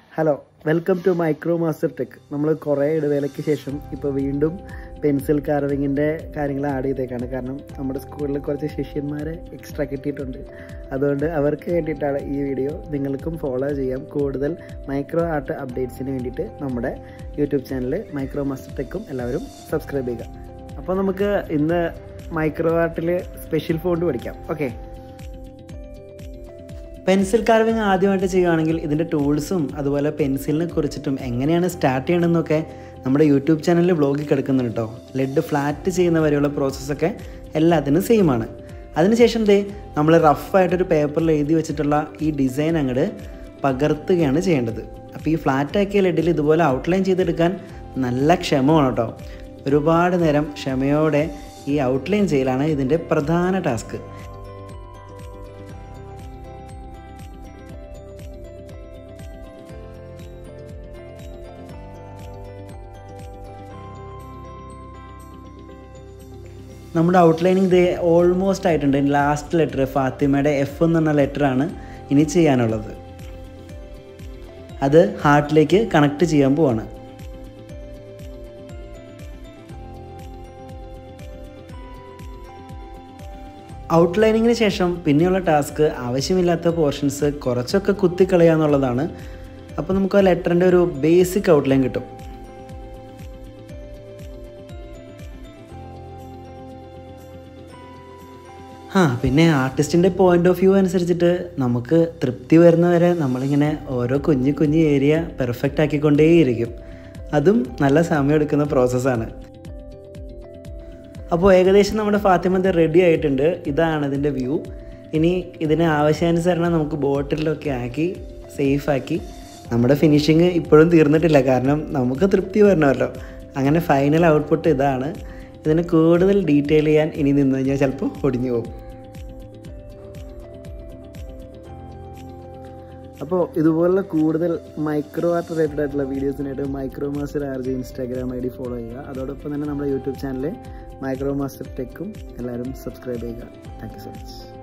hello welcome to Micro Master Tech നമ്മൾ കുറേ ഇടവേളയ്ക്ക് ശേഷം ഇപ്പോൾ വീണ്ടും പെൻസിൽ കാർവിങ്ങിൻ്റെ കാര്യങ്ങൾ ആഡ് ചെയ്തേക്കാണ് കാരണം നമ്മുടെ സ്കൂളിൽ കുറച്ച് ശിഷ്യന്മാരെ എക്സ്ട്രാ കിട്ടിയിട്ടുണ്ട് അതുകൊണ്ട് അവർക്ക് വേണ്ടിയിട്ടാണ് ഈ വീഡിയോ നിങ്ങൾക്കും ഫോളോ ചെയ്യാം കൂടുതൽ മൈക്രോ ആർട്ട് അപ്ഡേറ്റ്സിന് വേണ്ടിയിട്ട് നമ്മുടെ യൂട്യൂബ് ചാനൽ മൈക്രോ മാസ്റ്റർ ടെക്കും എല്ലാവരും സബ്സ്ക്രൈബ് ചെയ്യുക അപ്പോൾ നമുക്ക് ഇന്ന് മൈക്രോ ആർട്ടിൽ സ്പെഷ്യൽ ഫോണ്ട് പഠിക്കാം ഓക്കെ പെൻസിൽ കാർവിങ് ആദ്യമായിട്ട് ചെയ്യുകയാണെങ്കിൽ ഇതിൻ്റെ ടൂൾസും അതുപോലെ പെൻസിലിനെ കുറിച്ചിട്ടും എങ്ങനെയാണ് സ്റ്റാർട്ട് ചെയ്യണമെന്നൊക്കെ നമ്മുടെ യൂട്യൂബ് ചാനലിൽ ബ്ലോഗിൽ കിടക്കുന്നുണ്ട് കേട്ടോ ലെഡ് ഫ്ലാറ്റ് ചെയ്യുന്ന വരെയുള്ള പ്രോസസ്സൊക്കെ എല്ലാത്തിനും സെയിം ആണ് അതിനുശേഷം ദേ നമ്മൾ റഫായിട്ടൊരു പേപ്പറിൽ എഴുതി വെച്ചിട്ടുള്ള ഈ ഡിസൈൻ അങ്ങോട്ട് പകർത്തുകയാണ് ചെയ്യേണ്ടത് അപ്പോൾ ഈ ഫ്ലാറ്റാക്കിയ ലെഡിൽ ഇതുപോലെ ഔട്ട്ലൈൻ ചെയ്തെടുക്കാൻ നല്ല ക്ഷമ വേണം കേട്ടോ ഒരുപാട് നേരം ക്ഷമയോടെ ഈ ഔട്ട്ലൈൻ ചെയ്യലാണ് ഇതിൻ്റെ പ്രധാന ടാസ്ക് നമ്മുടെ ഔട്ട്ലൈനിങ് ദേ ഓൾമോസ്റ്റ് ആയിട്ടുണ്ട് ലാസ്റ്റ് ലെറ്റർ ഫാത്തിമയുടെ എഫ് എന്ന് പറഞ്ഞ ലെറ്ററാണ് ഇനി ചെയ്യാനുള്ളത് അത് ഹാർട്ടിലേക്ക് കണക്ട് ചെയ്യാൻ പോവാണ് ഔട്ട്ലൈനിങ്ങിന് ശേഷം പിന്നെയുള്ള ടാസ്ക് ആവശ്യമില്ലാത്ത പോർഷൻസ് കുറച്ചൊക്കെ കുത്തിക്കളയുക എന്നുള്ളതാണ് അപ്പോൾ നമുക്ക് ആ ലെറ്ററിൻ്റെ ഒരു ബേസിക് ഔട്ട്ലൈൻ കിട്ടും ആ പിന്നെ ആർട്ടിസ്റ്റിൻ്റെ പോയിൻ്റ് ഓഫ് വ്യൂ അനുസരിച്ചിട്ട് നമുക്ക് തൃപ്തി വരുന്നവരെ നമ്മളിങ്ങനെ ഓരോ കുഞ്ഞു കുഞ്ഞു ഏരിയ പെർഫെക്റ്റ് ആക്കിക്കൊണ്ടേയിരിക്കും അതും നല്ല സമയം എടുക്കുന്ന പ്രോസസ്സാണ് അപ്പോൾ ഏകദേശം നമ്മുടെ ഫാത്തിമന്ത് റെഡി ആയിട്ടുണ്ട് ഇതാണ് ഇതിൻ്റെ വ്യൂ ഇനി ഇതിന് ആവശ്യാനുസരണം നമുക്ക് ബോട്ടിലൊക്കെ ആക്കി സേഫാക്കി നമ്മുടെ ഫിനിഷിങ് ഇപ്പോഴും തീർന്നിട്ടില്ല കാരണം നമുക്ക് തൃപ്തി വരണമല്ലോ അങ്ങനെ ഫൈനൽ ഔട്ട്പുട്ട് ഇതാണ് ഇതിന് കൂടുതൽ ഡീറ്റെയിൽ ചെയ്യാൻ ഇനി നിന്ന് കഴിഞ്ഞാൽ ചിലപ്പോൾ ഒടിഞ്ഞു പോകും അപ്പോൾ ഇതുപോലുള്ള കൂടുതൽ മൈക്രോ ആർട്ട് റിലേറ്റഡ് ആയിട്ടുള്ള വീഡിയോസിനായിട്ട് Micro Master R G Instagram I D follow ചെയ്യുക അതോടൊപ്പം തന്നെ നമ്മുടെ യൂട്യൂബ് ചാനൽ മൈക്രോ മാസ്റ്റർ ടെക്കും എല്ലാവരും സബ്സ്ക്രൈബ് ചെയ്യുക താങ്ക് യു സോ മച്ച്